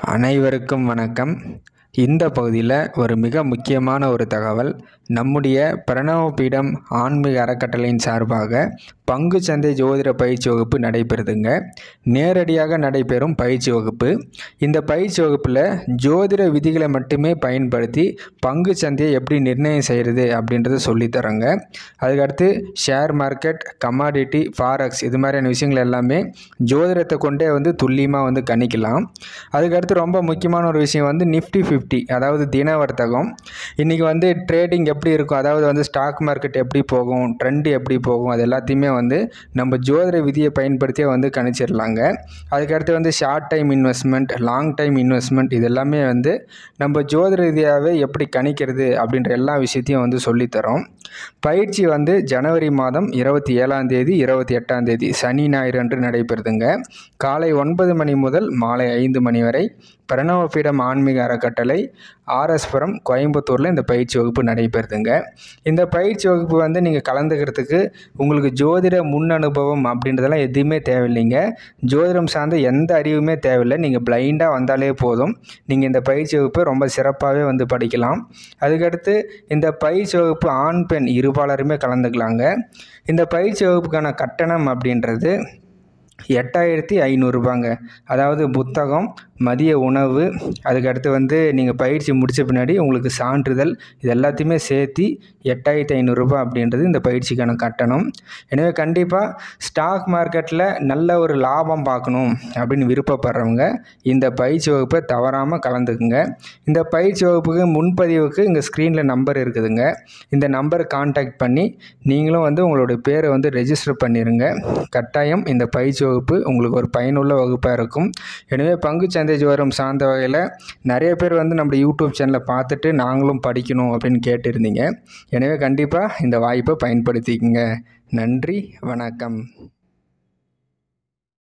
அனைவருக்கும் வணக்கம் இந்த பகுதியில் ஒரு மிக முக்கியமான ஒரு தகவல் நம்முடைய பிரணவபீடம் ஆன்மீக அறக்கட்டளையின் சார்பாக பங்கு சந்தை ஜோதிட பயிற்சி வகுப்பு நடைபெறுதுங்க நேரடியாக நடைபெறும் பயிற்சி வகுப்பு இந்த பயிற்சி வகுப்பில் ஜோதிட விதிகளை மட்டுமே பயன்படுத்தி பங்கு சந்தையை எப்படி நிர்ணயம் செய்கிறது அப்படின்றத சொல்லித்தரோங்க அதுக்கடுத்து ஷேர் மார்க்கெட் கமாடிட்டி ஃபாரக்ஸ் இது மாதிரியான விஷயங்கள் எல்லாமே ஜோதிடத்தை கொண்டே வந்து துல்லியமாக வந்து கணிக்கலாம் அதுக்கடுத்து ரொம்ப முக்கியமான ஒரு விஷயம் வந்து நிஃப்டி ஃபிஃப்டி அதாவது தின வர்த்தகம் இன்றைக்கி வந்து ட்ரேடிங் எப்படி இருக்கும் அதாவது வந்து ஸ்டாக் மார்க்கெட் எப்படி போகும் ட்ரெண்டு எப்படி போகும் அது எல்லாத்தையுமே வந்து நம்ம ஜோதிட விதியை பயன்படுத்தியே வந்து கணிச்சிடலாங்க அதுக்கடுத்து வந்து short time investment long time investment இது எல்லாமே வந்து நம்ம ஜோதிட ரீதியாகவே எப்படி கணிக்கிறது அப்படின்ற எல்லா விஷயத்தையும் வந்து சொல்லித்தரோம் பயிற்சி வந்து ஜனவரி மாதம் இருபத்தி ஏழாம் தேதி இருபத்தி எட்டாம் தேதி சனி ஞாயிறு அன்று நடைபெறுதுங்க காலை ஒன்பது மணி முதல் மாலை ஐந்து மணி வரை பிரணவபீடம் ஆன்மீக அறக்கட்டளை ஆர்எஸ்புரம் கோயம்புத்தூரில் இந்த பயிற்சி வகுப்பு நடைபெறுதுங்க இந்த பயிற்சி வகுப்பு வந்து நீங்கள் கலந்துக்கிறதுக்கு உங்களுக்கு ஜோதிட முன் அனுபவம் அப்படின்றதெல்லாம் எதுவுமே தேவையில்லைங்க ஜோதிடம் சார்ந்த எந்த அறிவுமே தேவையில்லை நீங்கள் பிளைண்டாக வந்தாலே போதும் நீங்கள் இந்த பயிற்சி வகுப்பை ரொம்ப சிறப்பாகவே வந்து படிக்கலாம் அதுக்கடுத்து இந்த பயிற்சி வகுப்பு ஆண் பெண் இருபாலருமே கலந்துக்கலாங்க இந்த பயிற்சி வகுப்புக்கான கட்டணம் அப்படின்றது எட்டாயிரத்தி ஐநூறுரூபாங்க அதாவது புத்தகம் மதிய உணவு அதுக்கடுத்து வந்து நீங்கள் பயிற்சி முடித்த பின்னாடி உங்களுக்கு சான்றிதழ் இது எல்லாத்தையுமே சேர்த்து எட்டாயிரத்தி ஐநூறுரூபா அப்படின்றது இந்த பயிற்சிக்கான கட்டணம் எனவே கண்டிப்பாக ஸ்டாக் மார்க்கெட்டில் நல்ல ஒரு லாபம் பார்க்கணும் அப்படின்னு விருப்பப்படுறவங்க இந்த பயிற்சி வகுப்பை தவறாமல் கலந்துக்குங்க இந்த பயிற்சி வகுப்புக்கு முன்பதிவுக்கு இங்கே ஸ்க்ரீனில் நம்பர் இருக்குதுங்க இந்த நம்பரை காண்டாக்ட் பண்ணி நீங்களும் வந்து உங்களுடைய பேரை வந்து ரெஜிஸ்டர் பண்ணிடுங்க கட்டாயம் இந்த பயிற்சி வகுப்பு உங்களுக்கு ஒரு பயனுள்ள வகுப்பாக இருக்கும் எனவே பங்குச்சந்தை ஜோரம் சார்ந்த வகையில் நிறைய பேர் வந்து நம்ம யூடியூப் சேனலை பார்த்துட்டு நாங்களும் படிக்கணும் அப்படின்னு கேட்டிருந்தீங்க எனவே கண்டிப்பாக இந்த வாய்ப்பை பயன்படுத்திக்கங்க நன்றி வணக்கம்